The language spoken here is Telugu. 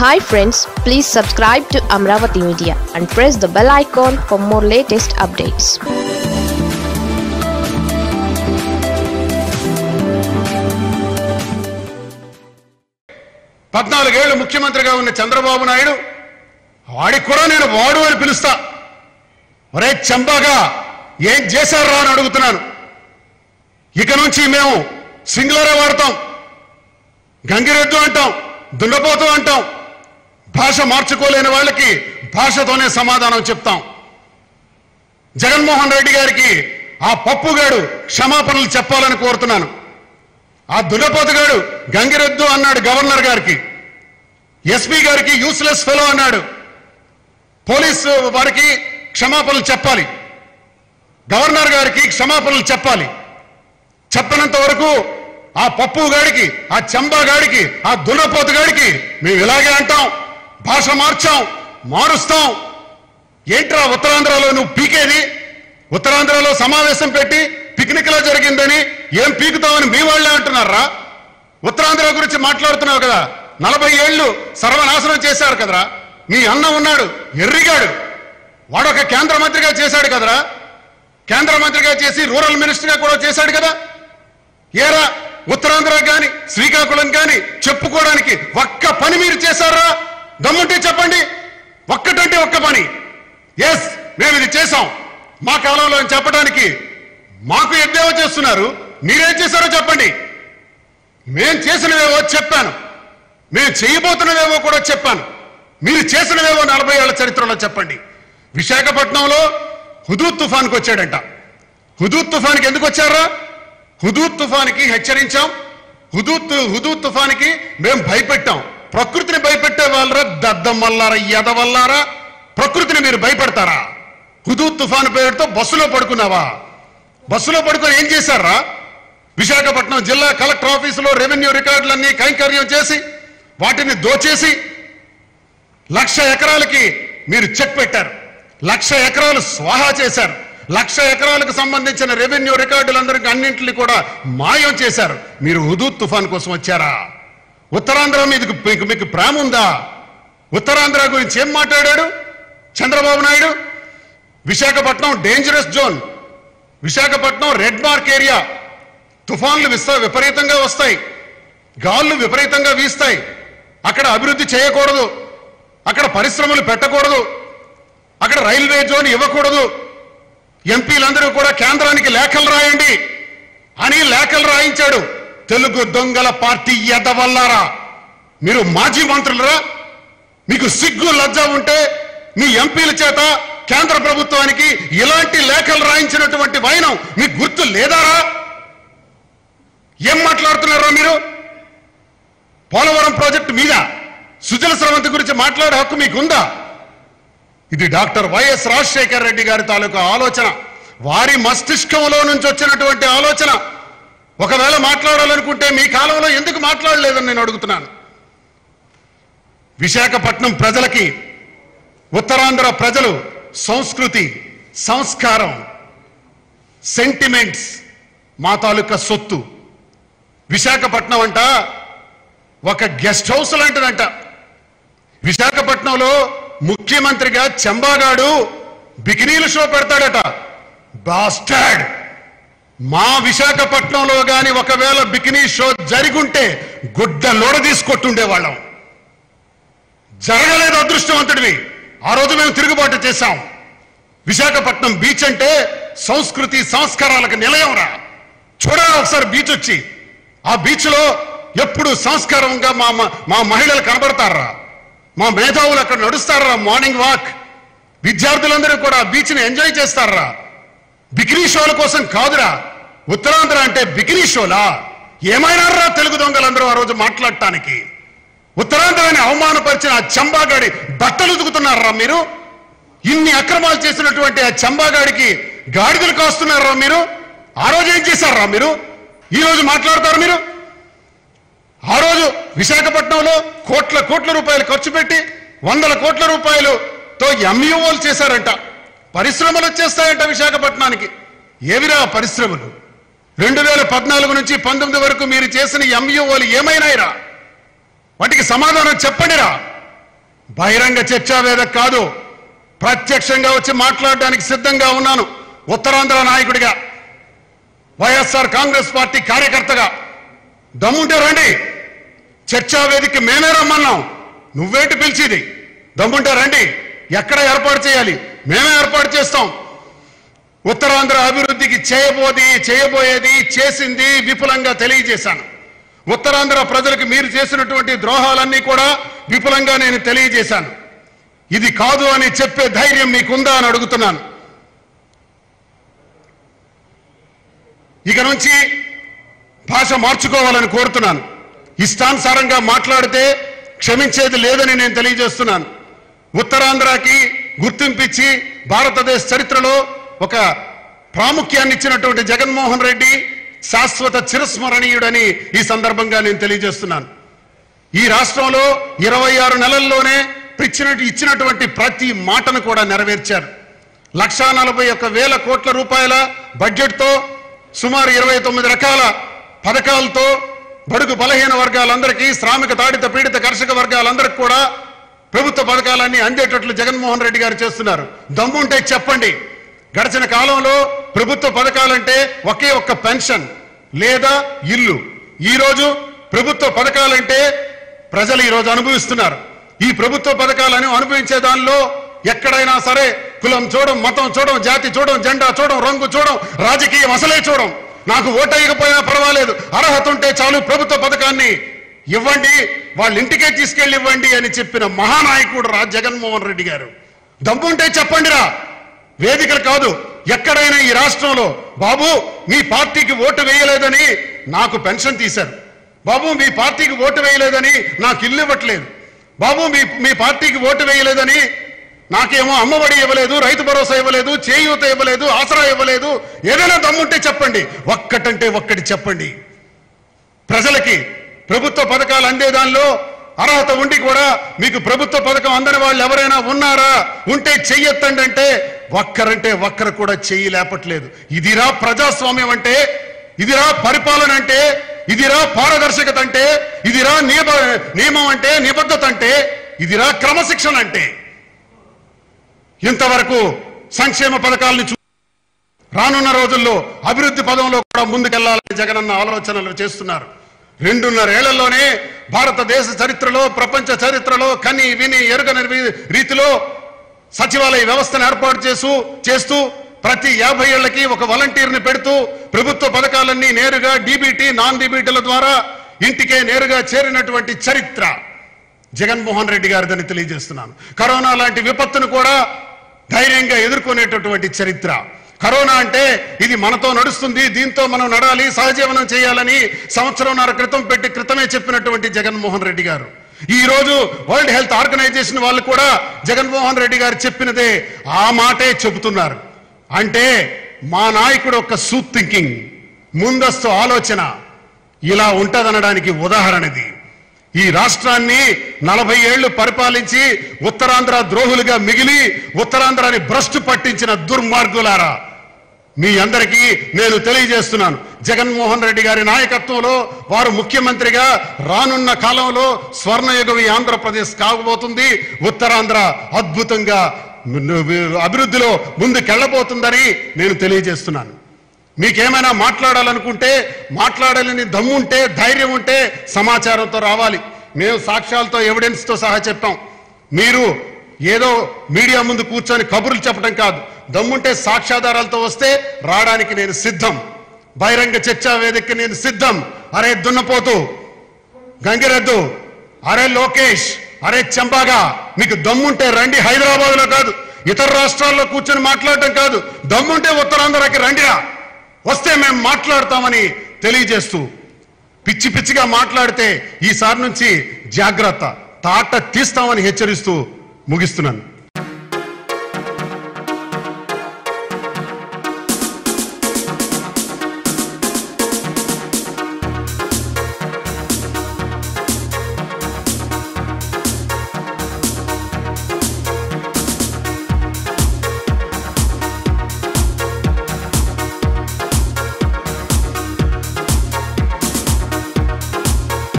hi friends please subscribe to Amaravati media and press the bell icon for more latest updates పద్నాలుగేళ్లు ముఖ్యమంత్రిగా ఉన్న చంద్రబాబు నాయుడు వాడికి కూడా నేను వాడు అని పిలుస్తా ఒరే చంబాగా ఏం చేశారా అని అడుగుతున్నాను ఇక నుంచి మేము సింగులరే వాడతాం గంగిరెద్దు అంటాం దున్నపోతు అంటాం భాష మార్చుకోలేని వాళ్ళకి భాషతోనే సమాధానం చెప్తాం జగన్మోహన్ రెడ్డి గారికి ఆ పప్పుగాడు క్షమాపణలు చెప్పాలని కోరుతున్నాను ఆ దున్నపోతుగాడు గంగిరెద్దు అన్నాడు గవర్నర్ గారికి ఎస్పీ గారికి యూస్లెస్ ఫెలో అన్నాడు పోలీసు వారికి క్షమాపణలు చెప్పాలి గవర్నర్ గారికి క్షమాపణలు చెప్పాలి చెప్పనంత వరకు ఆ పప్పు గాడికి ఆ చెంబా గాడికి ఆ దున్నపోతు గాడికి మేము ఇలాగే అంటాం భాష మార్చాం మారుస్తాం ఏంట్రా ఉత్తరాంధ్రలో నువ్వు పీకేది ఉత్తరాంధ్రలో సమావేశం పెట్టి పిక్నిక్ లో జరిగిందని ఏం పీకుతామని మీ వాళ్ళే అంటున్నారా ఉత్తరాంధ్ర గురించి మాట్లాడుతున్నావు కదా నలభై ఏళ్ళు సర్వనాశనం చేశారు కదరా మీ అన్న ఉన్నాడు ఎర్రిగాడు వాడొక కేంద్ర మంత్రిగా చేశాడు కదరా కేంద్ర మంత్రిగా చేసి రూరల్ మినిస్టర్గా కూడా చేశాడు కదా ఏరా ఉత్తరాంధ్ర గాని శ్రీకాకుళం గాని చెప్పుకోవడానికి ఒక్క పని మీరు చేశారా దమ్ముంటే చెప్పండి ఒక్కటంటే ఒక్క పని ఎస్ మేము ఇది చేశాం మా కాలంలో అని చెప్పడానికి మాకు ఎద్దేవో చేస్తున్నారు మీరేం చేశారో చెప్పండి మేం చేసినవేవో చెప్పాను మేము చేయబోతున్నవేవో కూడా చెప్పాను మీరు చేసినవేవో నలభై ఏళ్ల చరిత్రలో చెప్పండి విశాఖపట్నంలో హుదూద్ తుఫాన్కి వచ్చాడంట హుదూద్ తుఫాన్కి ఎందుకు వచ్చారా హుదూద్ తుఫాన్కి హెచ్చరించాం హుదూద్ హుదూద్ తుఫాన్కి మేము భయపెట్టాం ప్రకృతిని భయపెట్టే వాళ్ళరా దద్దమల్లారా ఎదవల్లారా ప్రకృతిని మీరు భయపెడతారా హుదూద్ తుఫాన్ పేరుతో బస్సులో పడుకున్నావా బస్సులో పడుకొని ఏం చేశారా విశాఖపట్నం జిల్లా కలెక్టర్ ఆఫీసులో రెవెన్యూ రికార్డులన్నీ కైంకర్యం చేసి వాటిని దోచేసి లక్ష ఎకరాలకి మీరు చెక్ పెట్టారు లక్ష ఎకరాలు స్వాహా చేశారు లక్ష ఎకరాలకు సంబంధించిన రెవెన్యూ రికార్డులందరికీ అన్నింటినీ కూడా మాయం చేశారు మీరు హుదూద్ తుఫాన్ కోసం వచ్చారా ఉత్తరాంధ్ర మీదకి మీకు మీకు ప్రేమ ఉందా ఉత్తరాంధ్ర గురించి ఏం మాట్లాడాడు Chandrababu Naidu Visakhapatnam dangerous zone Visakhapatnam red mark area తుఫాన్లు విస్త విపరీతంగా వస్తాయి గాళ్ళు విపరీతంగా వీస్తాయి అక్కడ అభివృద్ధి చేయకూడదు అక్కడ పరిశ్రమలు పెట్టకూడదు అక్కడ రైల్వే జోన్ ఇవ్వకూడదు ఎంపీలందరూ కూడా కేంద్రానికి లేఖలు రాయండి అని లేఖలు రాయించాడు తెలుగు దొంగల పార్టీ ఎదవల్లారా మీరు మాజీ మంత్రులరా మీకు సిగ్గు లజ్జ ఉంటే మీ ఎంపీల చేత కేంద్ర ప్రభుత్వానికి ఇలాంటి లేఖలు రాయించినటువంటి వైనం మీకు గుర్తు లేదారా ఏం మాట్లాడుతున్నారా మీరు పోలవరం ప్రాజెక్టు మీద సుజల స్రవంతి గురించి మాట్లాడే హక్కు మీకుందా ఇది డాక్టర్ వైఎస్ రాజశేఖర్ రెడ్డి గారి తాలూకా ఆలోచన వారి మస్తిష్కంలో నుంచి వచ్చినటువంటి ఆలోచన ఒకవేళ మాట్లాడాలనుకుంటే మీ కాలంలో ఎందుకు మాట్లాడలేదని నేను అడుగుతున్నాను విశాఖపట్నం ప్రజలకి ఉత్తరాంధ్ర ప్రజలు సంస్కృతి సంస్కారం సెంటిమెంట్స్ మా తాలూకా సొత్తు విశాఖపట్నం అంట ఒక గెస్ట్ హౌస్ లాంటిదంట విశాఖపట్నంలో ముఖ్యమంత్రిగా చెంబాగాడు బికినీలు షో పెడతాడట బాస్టాడ్ మా విశాఖపట్నంలో గాని ఒకవేళ బికినీ షో జరిగుంటే గుడ్డ లోడ తీసుకొట్టుండేవాళ్ళం జరగలేదు అదృష్టవంతుడివి ఆ రోజు మేము తిరుగుబాటు చేశాం విశాఖపట్నం బీచ్ అంటే సంస్కృతి సంస్కారాలకు నిలయం రా చూడరా ఒకసారి బీచ్ వచ్చి ఆ బీచ్ లో ఎప్పుడు సంస్కారంగా మా మా- మా మహిళలు కనబడతారా మా మేధావులు అక్కడ నడుస్తారా మార్నింగ్ వాక్ విద్యార్థులందరూ కూడా బీచ్ ని ఎంజాయ్ చేస్తారా బికినీ షోల కోసం కాదురా ఉత్తరాంధ్ర అంటే బికినీ షోలా ఏమైనారా తెలుగు దొంగలందరూ ఆ రోజు మాట్లాడటానికి ఉత్తరాంధ్రాన్ని అవమానపరిచిన ఆ చంబాగాడి బట్టలు ఉతుకుతున్నారా మీరు ఇన్ని అక్రమాలు చేసినటువంటి ఆ చంబాగాడికి గాడిదలు కాస్తున్నారా మీరు ఆ రోజు ఏం చేశారా మీరు ఈ రోజు మాట్లాడతారు మీరు ఆ రోజు విశాఖపట్నంలో కోట్ల కోట్ల రూపాయలు ఖర్చు పెట్టి వందల కోట్ల రూపాయలుతో ఎంఈఓలు చేశారంట పరిశ్రమలు వచ్చేస్తాయంట విశాఖపట్నానికి ఏవిరా ఆ పరిశ్రమలు రెండు వేల పద్నాలుగు నుంచి పంతొమ్మిది వరకు మీరు చేసిన ఎంఈఓలు ఏమైనాయిరా వాటికి సమాధానం చెప్పండిరా బహిరంగ చర్చా వేదిక కాదు ప్రత్యక్షంగా వచ్చి మాట్లాడడానికి సిద్ధంగా ఉన్నాను ఉత్తరాంధ్ర నాయకుడిగా వైఎస్ఆర్ కాంగ్రెస్ పార్టీ కార్యకర్తగా దమ్ముంటే రండి చర్చా వేదిక మేమే రమ్మన్నాం నువ్వేంటి పిలిచేది దమ్ముంటే రండి ఎక్కడ ఏర్పాటు చేయాలి మేమే ఏర్పాటు చేస్తాం ఉత్తరాంధ్ర అభివృద్ధికి చేయబోది చేయబోయేది చేసింది విపులంగా తెలియజేశాను ఉత్తరాంధ్ర ప్రజలకు మీరు చేసినటువంటి ద్రోహాలన్నీ కూడా విపులంగా నేను తెలియజేశాను ఇది కాదు అని చెప్పే ధైర్యం మీకుందా అని అడుగుతున్నాను ఇక నుంచి భాష మార్చుకోవాలని కోరుతున్నాను ఇష్టానుసారంగా మాట్లాడితే క్షమించేది లేదని నేను తెలియజేస్తున్నాను ఉత్తరాంధ్రకి గుర్తింపిచ్చి భారతదేశ చరిత్రలో ఒక ప్రాముఖ్యాన్ని ఇచ్చినటువంటి జగన్మోహన్ రెడ్డి శాశ్వత చిరస్మరణీయుడని ఈ సందర్భంగా నేను తెలియజేస్తున్నాను ఈ రాష్ట్రంలో ఇరవై ఆరు నెలల్లోనే ఇచ్చినట్టు ఇచ్చినటువంటి ప్రతి మాటను కూడా నెరవేర్చారు లక్షా నలభై ఒక్క వేల కోట్ల రూపాయల బడ్జెట్తో సుమారు ఇరవై తొమ్మిది రకాల పథకాలతో బడుగు బలహీన వర్గాలందరికీ శ్రామిక తాడిత పీడిత కర్షక వర్గాలందరికీ కూడా ప్రభుత్వ పథకాలన్నీ అందేటట్లు జగన్మోహన్ రెడ్డి గారు చేస్తున్నారు దమ్ముంటే చెప్పండి గడిచిన కాలంలో ప్రభుత్వ పథకాలంటే ఒకే ఒక్క పెన్షన్ లేదా ఇల్లు ఈ రోజు ప్రభుత్వ పథకాలంటే ప్రజలు ఈరోజు అనుభవిస్తున్నారు ఈ ప్రభుత్వ పథకాలను అనుభవించే దానిలో ఎక్కడైనా సరే కులం చూడం మతం చూడం జాతి చూడం జెండా చూడం రంగు చూడం రాజకీయం అసలే చూడం నాకు ఓటేయకపోయినా పర్వాలేదు అర్హత ఉంటే చాలు ప్రభుత్వ పథకాన్ని ఇవ్వండి వాళ్ళ ఇంటికే తీసుకెళ్ళి ఇవ్వండి అని చెప్పిన మహానాయకుడు రా జగన్మోహన్ రెడ్డి గారు దమ్ముంటే చెప్పండిరా వేదికలు కాదు ఎక్కడైనా ఈ రాష్ట్రంలో బాబు మీ పార్టీకి ఓటు వేయలేదని నాకు పెన్షన్ తీశారు బాబు మీ పార్టీకి ఓటు వేయలేదని నాకు ఇల్లు ఇవ్వట్లేదు బాబు మీ మీ పార్టీకి ఓటు వేయలేదని నాకేమో అమ్మఒడి ఇవ్వలేదు రైతు భరోసా ఇవ్వలేదు చేయూత ఇవ్వలేదు ఆసరా ఇవ్వలేదు ఏదైనా దమ్ముంటే చెప్పండి ఒక్కటంటే ఒక్కటి చెప్పండి ప్రజలకి ప్రభుత్వ పథకాలు అందే దానిలో అర్హత ఉండి కూడా మీకు ప్రభుత్వ పథకం అందని వాళ్ళు ఎవరైనా ఉన్నారా ఉంటే చెయ్యొత్తండి అంటే ఒక్కరంటే ఒక్కరు కూడా చెయ్యి లేపట్లేదు ఇదిరా ప్రజాస్వామ్యం అంటే ఇదిరా పరిపాలన అంటే ఇదిరా పారదర్శకత అంటే ఇదిరా నియమ నియమం అంటే నిబద్ధత అంటే ఇదిరా క్రమశిక్షణ అంటే ఇంతవరకు సంక్షేమ పథకాలను చూ రానున్న రోజుల్లో అభివృద్ధి పదంలో కూడా ముందుకెళ్లాలని జగనన్న ఆలోచనలు చేస్తున్నారు రెండున్నరేళ్లలోనే భారతదేశ చరిత్రలో ప్రపంచ చరిత్రలో కని విని ఎరుగని రీ- రీతిలో సచివాలయ వ్యవస్థను ఏర్పాటు చేస్తూ చేస్తూ ప్రతి యాభై ఏళ్లకి ఒక వాలంటీర్ని పెడుతూ ప్రభుత్వ పథకాలన్నీ నేరుగా డీబీటీ నాన్ డీబీటీల ద్వారా ఇంటికే నేరుగా చేరినటువంటి చరిత్ర జగన్మోహన్ రెడ్డి గారిదని తెలియజేస్తున్నాను కరోనా లాంటి విపత్తును కూడా ధైర్యంగా ఎదుర్కొనేటటువంటి చరిత్ర కరోనా అంటే ఇది మనతో నడుస్తుంది దీంతో మనం నడాలి సహజీవనం చేయాలని సంవత్సరంన్నర క్రితం పెట్టి క్రితమే చెప్పినటువంటి జగన్మోహన్ రెడ్డి గారు ఈ రోజు వరల్డ్ హెల్త్ ఆర్గనైజేషన్ వాళ్ళు కూడా జగన్మోహన్ రెడ్డి గారు చెప్పినదే ఆ మాటే చెబుతున్నారు అంటే మా నాయకుడు ఒక సూత్ థింకింగ్ ముందస్తు ఆలోచన ఇలా ఉంటదనడానికి ఉదాహరణది ఈ రాష్ట్రాన్ని నలభై ఏళ్లు పరిపాలించి ఉత్తరాంధ్ర ద్రోహులుగా మిగిలి ఉత్తరాంధ్రాన్ని భ్రష్టు పట్టించిన దుర్మార్గులారా మీ అందరికీ నేను తెలియజేస్తున్నాను జగన్మోహన్ రెడ్డి గారి నాయకత్వంలో వారు ముఖ్యమంత్రిగా రానున్న కాలంలో స్వర్ణయుగం ఈ ఆంధ్రప్రదేశ్ కాబోతుంది ఉత్తరాంధ్ర అద్భుతంగా అభివృద్ధిలో ముందుకెళ్లబోతుందని నేను తెలియజేస్తున్నాను మీకేమైనా మాట్లాడాలనుకుంటే మాట్లాడాలని దమ్ముంటే ధైర్యం ఉంటే సమాచారంతో రావాలి మేము సాక్ష్యాలతో ఎవిడెన్స్తో సహా చెప్పాం మీరు ఏదో మీడియా ముందు కూర్చొని కబుర్లు చెప్పడం కాదు దమ్ముంటే సాక్ష్యాధారాలతో వస్తే రావడానికి నేను సిద్ధం బహిరంగ చర్చా వేదిక నేను సిద్ధం అరే దున్నపోతూ గంగిరెద్దు అరే లోకేష్ అరే చంపాగా మీకు దమ్ముంటే రండి హైదరాబాద్ లో కాదు ఇతర రాష్ట్రాల్లో కూర్చొని మాట్లాడటం కాదు దమ్ముంటే ఉత్తరాంధ్రకి రండిరా వస్తే మేము మాట్లాడతామని తెలియజేస్తూ పిచ్చి పిచ్చిగా మాట్లాడితే ఈసారి నుంచి జాగ్రత్త తాట తీస్తామని హెచ్చరిస్తూ ముగిస్తున్నాను